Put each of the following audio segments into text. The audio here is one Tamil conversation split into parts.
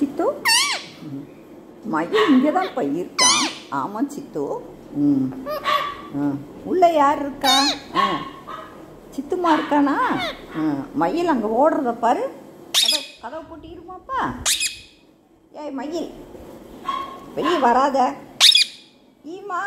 சித்து ம். மயில் இங்கே தான் இப்போ இருக்கான் ஆமாம் சித்து ம் ம் உள்ளே யார் இருக்கா ஆ சித்துமா இருக்கானா ம் மயில் அங்கே ஓடுறத பாரு கதவு கதவை போட்டு இருமாப்பா ஏய் மயில் வெளியே வராத ஈமா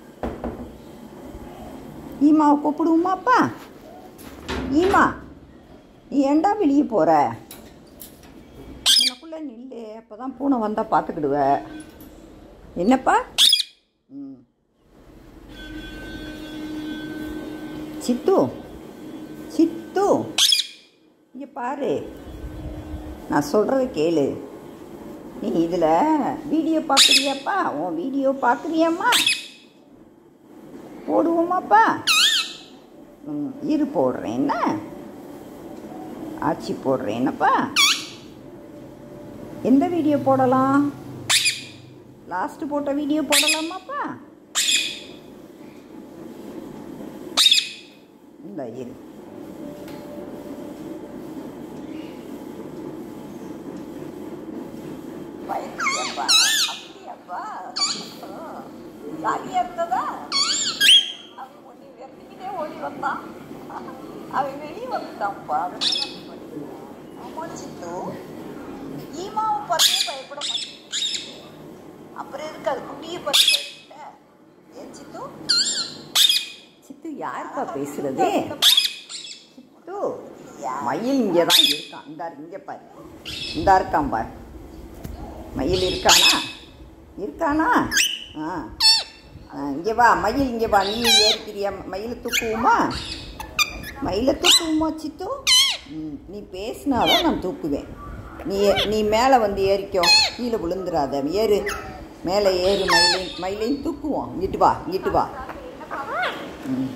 ஈமாவை கூப்பிடுவோமாப்பா ஈமா நீ ஏன்டா வெளியே போகிற எனக்குள்ளே நில்லு அப்போ தான் பூனை வந்தால் பார்த்துக்கிடுவ என்னப்பா ம் சித்து சித்து இங்கே பாரு நான் சொல்கிறத கேளு நீ இதில் வீடியோ பார்க்குறியாப்பா உன் வீடியோ பார்க்குறியாம்மா போடுவோமாப்பா ம் இரு போடுறேன் என்ன ஆச்சி போடுறேன் என்னப்பா எந்த வீடியோ போடலாம் லாஸ்ட்டு போட்ட வீடியோ போடலாமாப்பா இந்த இரு பயந்துட்டியாப்பா? அப்படியாப்பா? ஆ. ஜாலியா இருந்ததா அவன் உன்னை வெட்டிக்கிட்டே ஓடி வந்தான் அவன் வெளியே வந்துட்டான்ப்பா அவன் என்ன பண்ணுவான்? ஆமா சித்து ஈமாவை பார்த்தே பயப்பட மாட்டேன் அப்புறம் எதுக்கு அது குட்டியை பார்த்து பயப்பட்ட ஏன் சித்து சித்து யாருப்பா பேசுறது சித்து மயில் இங்கே தான் இருக்கான் இந்த இங்கே பாரு இந்த இருக்கான் பாரு மயில் இருக்கானா இருக்கானா ஆ ஆ, இங்கே வா மயில் இங்கே வா நீ ஏறிக்கிறியா மயிலை தூக்குவோமா மயிலை தூக்குவோமா சித்து ம் நீ பேசினாதான் நான் தூக்குவேன் நீ நீ மேலே வந்து ஏறிக்கோ கீழே விழுந்துடாத ஏறு மேலே ஏறு மயிலையும் மயிலையும் தூக்குவோம் இங்கிட்டு வா இங்கிட்டு வா ம்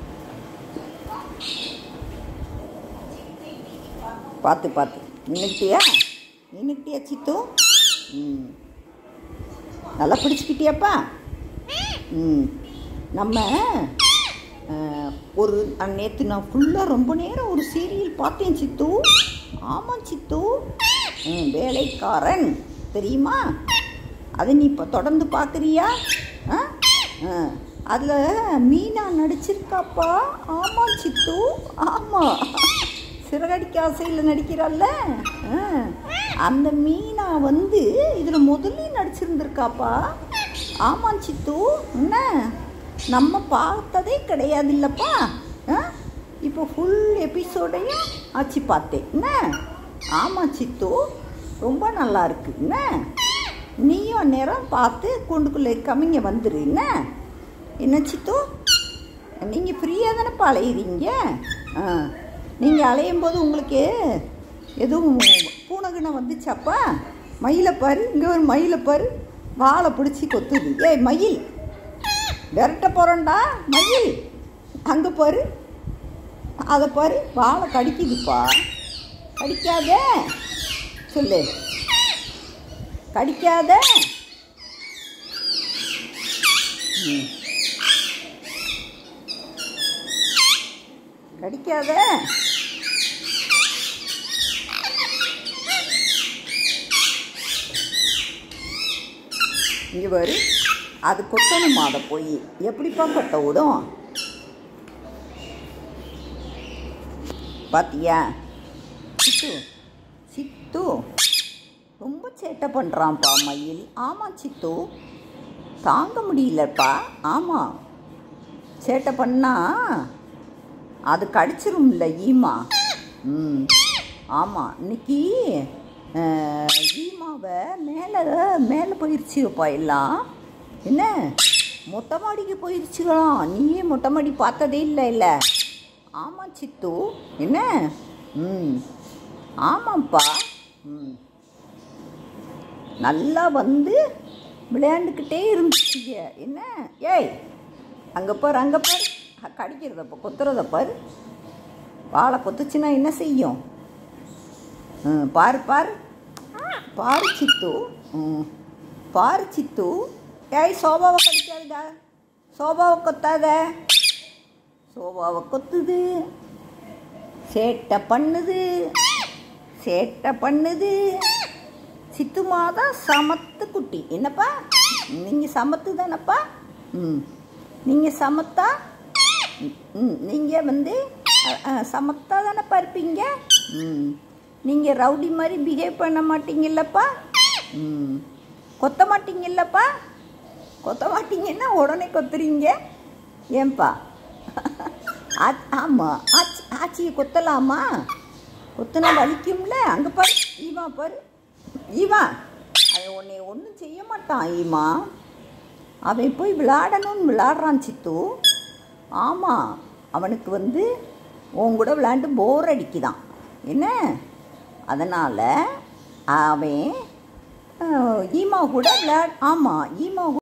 பார்த்து பார்த்து நின்றுக்கிட்டியா நின்றுக்கிட்டியா சித்து ம் நல்லா பிடிச்சிக்கிட்டியாப்பா ம் நம்ம அஹ், ஒரு நேற்று நான் ஃபுல்லாக ரொம்ப நேரம் ஒரு சீரியல் பார்த்தேன் சித்து ஆமாம் சித்து ம், வேலைக்காரன் தெரியுமா அதை நீ இப்போ தொடர்ந்து பார்க்குறியா ஆ அதில் மீனா நடிச்சிருக்காப்பா ஆமாம் சித்து ஆமாம் சிறகடிக்க ஆசையில் நடிக்கிறாள்ல ஆ, அந்த மீனா வந்து இதில் முதல்ல நடிச்சிருந்திருக்காப்பா ஆமாம் சித்து என்ன நம்ம பார்த்ததே கிடையாது இல்லைப்பா ஆ இப்போ ஃபுல் எபிசோடையும் ஆச்சு பார்த்தேன் என்ன ஆமாம் சித்து ரொம்ப நல்லா இருக்கு என்ன நீயும் நேரம் பார்த்து கூண்டுக்குள்ளே கம்மிங்க வந்துரு என்ன என்ன சித்து நீங்கள் ஃப்ரீயாக தானேப்பா அலையிறீங்க ஆ நீங்கள் அலையும் போது உங்களுக்கு எதுவும் பூனைகினை வந்துச்சாப்பா மயிலை பாரு இங்கே ஒரு மயிலை பாரு வாழை பிடிச்சி கொத்துது ஏய் மயில் விரட்ட போகிறோண்டா மயில் அங்கே பாரு அதை பாரு வாழை கடிக்குதுப்பா கடிக்காத சொல்லு கடிக்காத ம். கடிக்காத இங்கே பாரு அது கொட்டணுமா அதை போய் எப்படிப்பா கொட்ட விடும் பாத்தியா சித்து சித்து ரொம்ப சேட்டை பண்ணுறான்ப்பா மயில் ஆமாம் சித்து தாங்க முடியலப்பா ஆமாம் சேட்டை பண்ணா அது கடிச்சிரும்ல ஈமா ம் ஆமாம் இன்னைக்கு அஹ், ஈமாவை மேலே மேலே போயிடுச்சுப்பா எல்லாம் என்ன மொட்டை மாடிக்கு போயிடுச்சுகளாம் நீயே மொட்டை மாடி பார்த்ததே இல்லை இல்லை ஆமாம் சித்து என்ன ம் ஆமாம்ப்பா ம் நல்லா வந்து விளையாண்டுக்கிட்டே இருந்துச்சுங்க என்ன ஏய் அங்கே பாரு அங்கே பாரு அ, கடிக்கிறதப்ப கொத்துறத பாரு வாழை கொத்துச்சுன்னா என்ன செய்யும் ம் பாரு பாரு பாரு சித்து ம் பாரு சித்து ஏய் சோபாவை கடிக்காதுடா சோபாவை கொத்தாத சோபாவை கொத்துது சேட்டை பண்ணுது சேட்டை பண்ணுது சித்துமா தான் சமத்து குட்டி என்னப்பா நீங்கள் சமத்து தானப்பா ம் நீங்கள் சமத்தா ம் நீங்கள் வந்து அ, அ, சமத்தா தானப்பா இருப்பீங்க ம் நீங்கள் ரவுடி மாதிரி பிஹேவ் பண்ண மாட்டீங்கல்லப்பா ம் கொத்த மாட்டீங்கல்லப்பா கொத்த மாட்டீங்கன்னா உடனே கொத்துறீங்க ஏன்பா ஆ- ஆமாம் ஆச்சி ஆச்சியை கொத்தலாமா கொத்துனா வலிக்கும்ல அங்கே பாரு ஈவா பாரு ஈவா அவன் உன்னை ஒன்றும் செய்ய மாட்டான் ஈமா அவன் போய் விளையாடணும்னு விளையாடுறான் சித்து ஆமாம் அவனுக்கு வந்து உன் கூட விளையாண்டு போர் அடிக்குதான் என்ன அதனால் அவன் அஹ், ஈமா கூட விளையாட ஆமாம் ஈமா